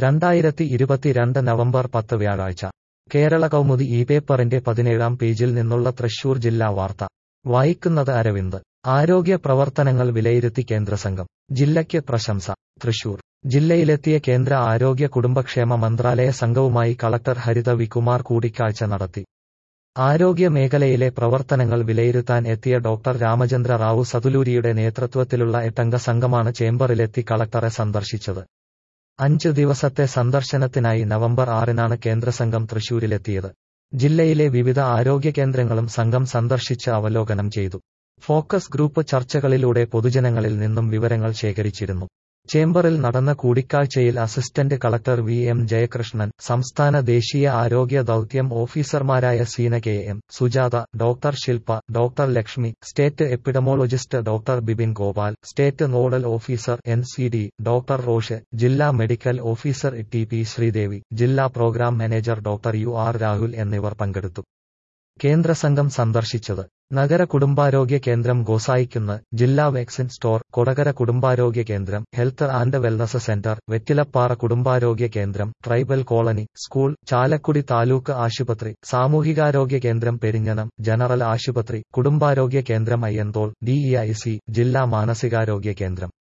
രണ്ടായിരത്തി ഇരുപത്തിരണ്ട് നവംബർ പത്ത് വ്യാഴാഴ്ച കേരള കൗമുദി ഈ പേപ്പറിന്റെ പതിനേഴാം പേജിൽ നിന്നുള്ള തൃശൂർ ജില്ലാ വാർത്ത വായിക്കുന്നത് അരവിന്ദ് ആരോഗ്യ പ്രവർത്തനങ്ങൾ വിലയിരുത്തി കേന്ദ്രസംഘം ജില്ലയ്ക്ക് പ്രശംസ തൃശൂർ ജില്ലയിലെത്തിയ കേന്ദ്ര ആരോഗ്യ കുടുംബക്ഷേമ മന്ത്രാലയ സംഘവുമായി കളക്ടർ ഹരിത വികുമാർ കൂടിക്കാഴ്ച നടത്തി ആരോഗ്യ മേഖലയിലെ പ്രവർത്തനങ്ങൾ വിലയിരുത്താൻ എത്തിയ ഡോക്ടർ രാമചന്ദ്ര റാവു സതുലൂരിയുടെ നേതൃത്വത്തിലുള്ള എട്ടംഗ സംഘമാണ് ചേംബറിലെത്തി കളക്ടറെ സന്ദർശിച്ചത് അഞ്ചു ദിവസത്തെ സന്ദർശനത്തിനായി നവംബർ ആറിനാണ് കേന്ദ്രസംഘം തൃശൂരിലെത്തിയത് ജില്ലയിലെ വിവിധ ആരോഗ്യ കേന്ദ്രങ്ങളും സംഘം സന്ദർശിച്ച് അവലോകനം ചെയ്തു ഫോക്കസ് ഗ്രൂപ്പ് ചർച്ചകളിലൂടെ പൊതുജനങ്ങളിൽ നിന്നും വിവരങ്ങൾ ശേഖരിച്ചിരുന്നു ചേംബറിൽ നടന്ന കൂടിക്കാഴ്ചയിൽ assistant collector V M Jayakrishnan സംസ്ഥാന ദേശീയ ആരോഗ്യ ദൌത്യം ഓഫീസർമാരായ Seena K M Sujatha doctor Shilpa doctor Lakshmi state epidemiologist doctor Bipin Gopal state nodal officer N C D doctor Rosh ജില്ലാ medical officer T P Sreedevi ജില്ലാ program manager doctor U R Rahul എന്നിവർ പങ്കെടുത്തു കേന്ദ്ര സംഘം സന്ദർശിച്ചത് നഗര കുടുംബാരോഗ്യ കേന്ദ്രം ഗോസായിക്കുന്ന് ജില്ലാ വാക്സിൻ സ്റ്റോർ കൊടകര കുടുംബാരോഗ്യ കേന്ദ്രം health and wellness centre Vettilappara കുടുംബാരോഗ്യ കേന്ദ്രം tribal colony school Chalakudy taluk ആശുപത്രി സാമൂഹികാരോഗ്യ കേന്ദ്രം പെരിഞ്ഞനം ജനറൽ ആശുപത്രി കുടുംബാരോഗ്യ കേന്ദ്രം അയ്യന്തോൾ ഡിഇഐസി ജില്ലാ മാനസികാരോഗ്യ കേന്ദ്രം